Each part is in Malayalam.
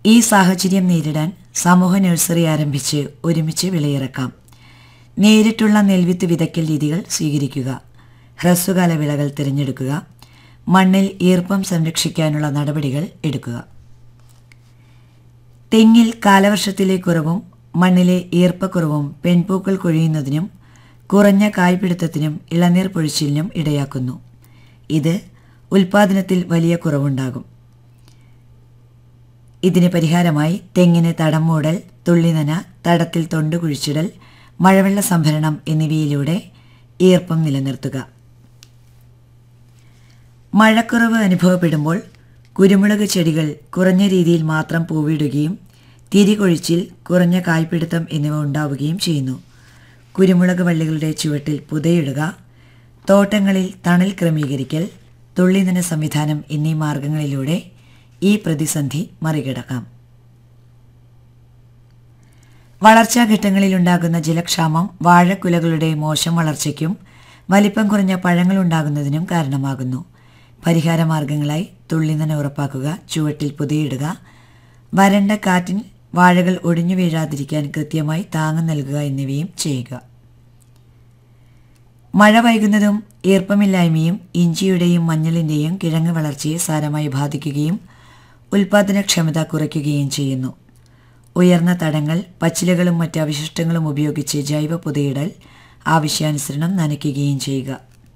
ഈ സാഹചര്യം നേരിടാൻ സമൂഹ നഴ്സറി ആരംഭിച്ച് ഒരുമിച്ച് വിളയിറക്കാം നേരിട്ടുള്ള നെൽവിത്ത് വിതയ്ക്കൽ രീതികൾ സ്വീകരിക്കുക ഹ്രസ്വകാല വിളകൾ തിരഞ്ഞെടുക്കുക മണ്ണിൽ ഈർപ്പം സംരക്ഷിക്കാനുള്ള നടപടികൾ എടുക്കുക തെങ്ങിൽ കാലവർഷത്തിലെ കുറവും മണ്ണിലെ ഈർപ്പക്കുറവും പെൺപൂക്കൾ കൊഴിയുന്നതിനും കുറഞ്ഞ കായ്പിടുത്തത്തിനും ഇളനീർ പൊഴിച്ചിലിനും ഇടയാക്കുന്നു ഇത് ഉൽപാദനത്തിൽ വലിയ കുറവുണ്ടാകും ഇതിന് പരിഹാരമായി തെങ്ങിന് തടം മൂടൽ തുള്ളിനന തടത്തിൽ തൊണ്ട് കുഴിച്ചിടൽ മഴവെള്ള സംഭരണം എന്നിവയിലൂടെ ഈർപ്പം നിലനിർത്തുക മഴക്കുറവ് അനുഭവപ്പെടുമ്പോൾ കുരുമുളക് ചെടികൾ കുറഞ്ഞ രീതിയിൽ മാത്രം പൂവിടുകയും തിരികൊഴിച്ചിൽ കുറഞ്ഞ കായ്പിടുത്തം എന്നിവ ഉണ്ടാവുകയും ചെയ്യുന്നു കുരുമുളക് വള്ളികളുടെ ചുവട്ടിൽ പുതയിടുക തോട്ടങ്ങളിൽ തണൽ ക്രമീകരിക്കൽ തുള്ളിനന സംവിധാനം എന്നീ മാർഗങ്ങളിലൂടെ ഈ പ്രതിസന്ധി മറികടക്കാം വളർച്ചാഘട്ടങ്ങളിലുണ്ടാകുന്ന ജലക്ഷാമം വാഴക്കുലകളുടെ മോശം വളർച്ചയ്ക്കും വലിപ്പം കുറഞ്ഞ പഴങ്ങൾ ഉണ്ടാകുന്നതിനും കാരണമാകുന്നു പരിഹാര മാർഗങ്ങളായി തുള്ളിനന ഉറപ്പാക്കുക ചുവട്ടിൽ പുതിയിടുക വരണ്ട കാറ്റിൽ വാഴകൾ ഒടിഞ്ഞു വീഴാതിരിക്കാൻ കൃത്യമായി താങ്ങ് നൽകുക എന്നിവയും ചെയ്യുക മഴ വൈകുന്നതും ഈർപ്പമില്ലായ്മയും ഇഞ്ചിയുടെയും മഞ്ഞളിൻ്റെയും കിഴങ്ങ് വളർച്ചയെ സാരമായി ബാധിക്കുകയും ഉൽപാദനക്ഷമത കുറയ്ക്കുകയും ചെയ്യുന്നു ഉയർന്ന തടങ്ങൾ പച്ചിലകളും മറ്റ് അവശിഷ്ടങ്ങളും ഉപയോഗിച്ച് ജൈവ പുതയിടൽ ആവശ്യാനുസരണം നനയ്ക്കുകയും ചെയ്യുക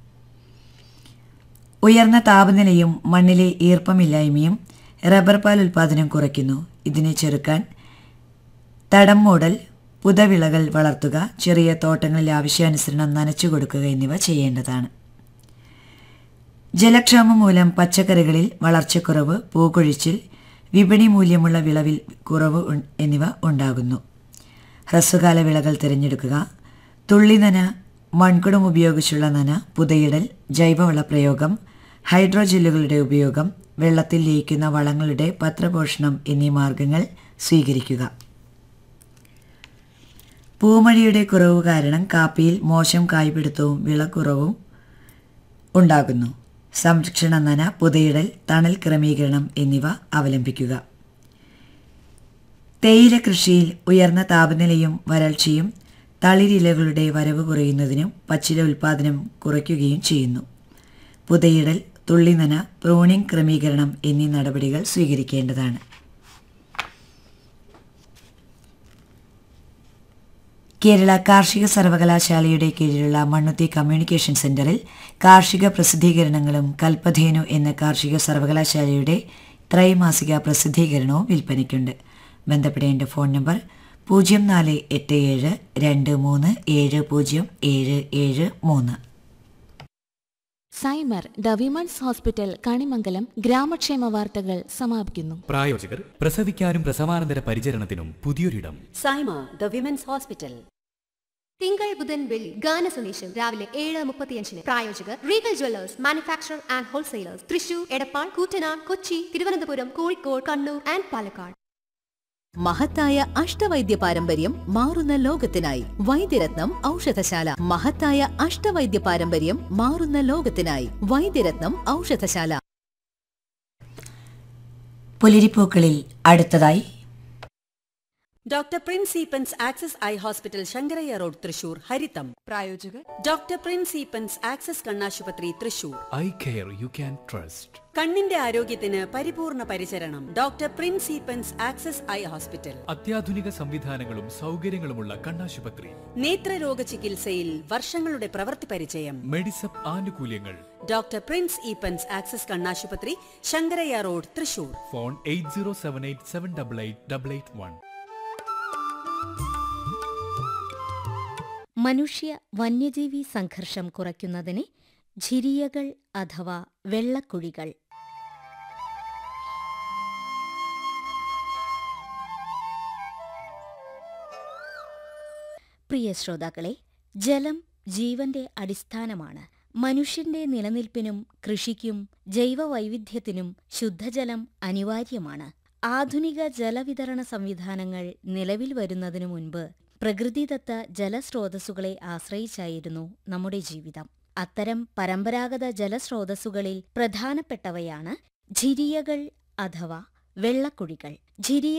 ഉയർന്ന താപനിലയും മണ്ണിലെ ഈർപ്പമില്ലായ്മയും റബ്ബർ പാൽ ഉൽപാദനം കുറയ്ക്കുന്നു ഇതിനെ ചെറുക്കാൻ തടം മൂടൽ പുതവിളകൾ വളർത്തുക ചെറിയ തോട്ടങ്ങളിൽ ആവശ്യാനുസരണം നനച്ചു കൊടുക്കുക എന്നിവ ചെയ്യേണ്ടതാണ് ജലക്ഷാമം മൂലം പച്ചക്കറികളിൽ വളർച്ചക്കുറവ് പൂക്കൊഴിച്ചിൽ വിപണി മൂല്യമുള്ള വിളവിൽ കുറവ് ഉൺ- എന്നിവ ഉണ്ടാകുന്നു ഹ്രസ്വകാല വിളകൾ തിരഞ്ഞെടുക്കുക തുള്ളിനന മൺകുടം ഉപയോഗിച്ചുള്ള നന പുതയിടൽ ജൈവവള പ്രയോഗം ഹൈഡ്രോജെല്ലുകളുടെ ഉപയോഗം വെള്ളത്തിൽ ലയിക്കുന്ന വളങ്ങളുടെ പത്രപോഷണം എന്നീ മാർഗങ്ങൾ സ്വീകരിക്കുക പൂമഴയുടെ കുറവ് കാരണം കാപ്പിയിൽ മോശം കായ്പിടുത്തവും വിളക്കുറവും ഉണ്ടാകുന്നു സംരക്ഷണ നന പുതയിടൽ തണൽ ക്രമീകരണം എന്നിവ അവലംബിക്കുക തേയില കൃഷിയിൽ ഉയർന്ന താപനിലയും വരൾച്ചയും തളിരിലകളുടെ വരവ് കുറയുന്നതിനും പച്ചില ഉൽപ്പാദനം കുറയ്ക്കുകയും ചെയ്യുന്നു പുതയിടൽ തുള്ളിനന പ്രൂണിംഗ് ക്രമീകരണം എന്നീ നടപടികൾ സ്വീകരിക്കേണ്ടതാണ് കേരള കാർഷിക സർവകലാശാലയുടെ കീഴിലുള്ള മണ്ണുത്തി കമ്മ്യൂണിക്കേഷൻ സെന്ററിൽ കാർഷിക പ്രസിദ്ധീകരണങ്ങളും കൽപ്പധേനു എന്ന കാർഷിക സർവകലാശാലയുടെ ത്രൈമാസിക പ്രസിദ്ധീകരണവും വിൽപ്പനയ്ക്കുണ്ട് ബന്ധപ്പെടേണ്ട ഫോൺ നമ്പർ പൂജ്യം നാല് എട്ട് ഏഴ് രണ്ട് മൂന്ന് ഏഴ് പൂജ്യം ഏഴ് ഏഴ് മൂന്ന് Saima the women's hospital Kanimangalam ഗ്രാമക്ഷേമ വാർത്തകൾ സമാപിക്കുന്നു പ്രായോജകർ പ്രസവിക്കാനും പ്രസവാനന്തര പരിചരണത്തിനും പുതിയൊരിടം സൈമ ദ വിമൻസ് ഹോസ്പിറ്റൽ തിങ്കൾ ബുധൻ വെള്ളി ഗാന സന്ദേശം രാവിലെ ഏഴ് മുപ്പത്തിയഞ്ചിന് പ്രായോജകർ Regal jewellers manufacture and wholesalers Thrissur Edappal Koottanad Kochi Thiruvananthapuram Kozhikode Kannur and Palakkad മഹത്തായ അഷ്ടവൈദ്യ പാരമ്പര്യം മാറുന്ന ലോകത്തിനായി വൈദ്യരത്നം ഔഷധശാല മഹത്തായ അഷ്ടവൈദ്യ പാരമ്പര്യം മാറുന്ന ലോകത്തിനായി വൈദ്യരത്നം ഔഷധശാല പുലരിപ്പൂക്കളിൽ അടുത്തതായി doctor Prince Eapen's access eye hospital Sankaraiah road Thrissur ഹരിതം പ്രായോജകർ ഡോക്ടർ പ്രിൻസ് ഈപ്പൻസ് ആക്സസ് കണ്ണാശുപത്രി Thrissur eye care you can trust കണ്ണിന്റെ ആരോഗ്യത്തിന് പരിപൂർണ പരിചരണം doctor Prince Eapen's access eye hospital അത്യാധുനിക സംവിധാനങ്ങളും സൗകര്യങ്ങളുമുള്ള കണ്ണാശുപത്രി നേത്രരോഗ ചികിത്സയിൽ വർഷങ്ങളുടെ പ്രവൃത്തി പരിചയം മെഡിസപ്പ് ആനുകൂല്യങ്ങൾ ഡോക്ടർ പ്രിൻസ് ഈപ്പൻസ് ആക്സസ് കണ്ണാശുപത്രി Sankaraiah road Thrissur phone eight zero seven eight seven double eight double eight one മനുഷ്യ വന്യജീവി സംഘർഷം കുറയ്ക്കുന്നതിന് ഝിരിയകൾ അഥവാ വെള്ളക്കുഴികൾ പ്രിയ ശ്രോതാക്കളെ ജലം ജീവന്റെ അടിസ്ഥാനമാണ് മനുഷ്യന്റെ നിലനിൽപ്പിനും കൃഷിക്കും ജൈവവൈവിധ്യത്തിനും ശുദ്ധജലം അനിവാര്യമാണ് ആധുനിക ജലവിതരണ സംവിധാനങ്ങൾ നിലവിൽ വരുന്നതിനു മുൻപ് പ്രകൃതിദത്ത ജലസ്രോതസ്സുകളെ ആശ്രയിച്ചായിരുന്നു നമ്മുടെ ജീവിതം അത്തരം പരമ്പരാഗത ജലസ്രോതസ്സുകളിൽ പ്രധാനപ്പെട്ടവയാണ് ഝിരിയകൾ അഥവാ വെള്ളക്കുഴികൾ ഝിരിയ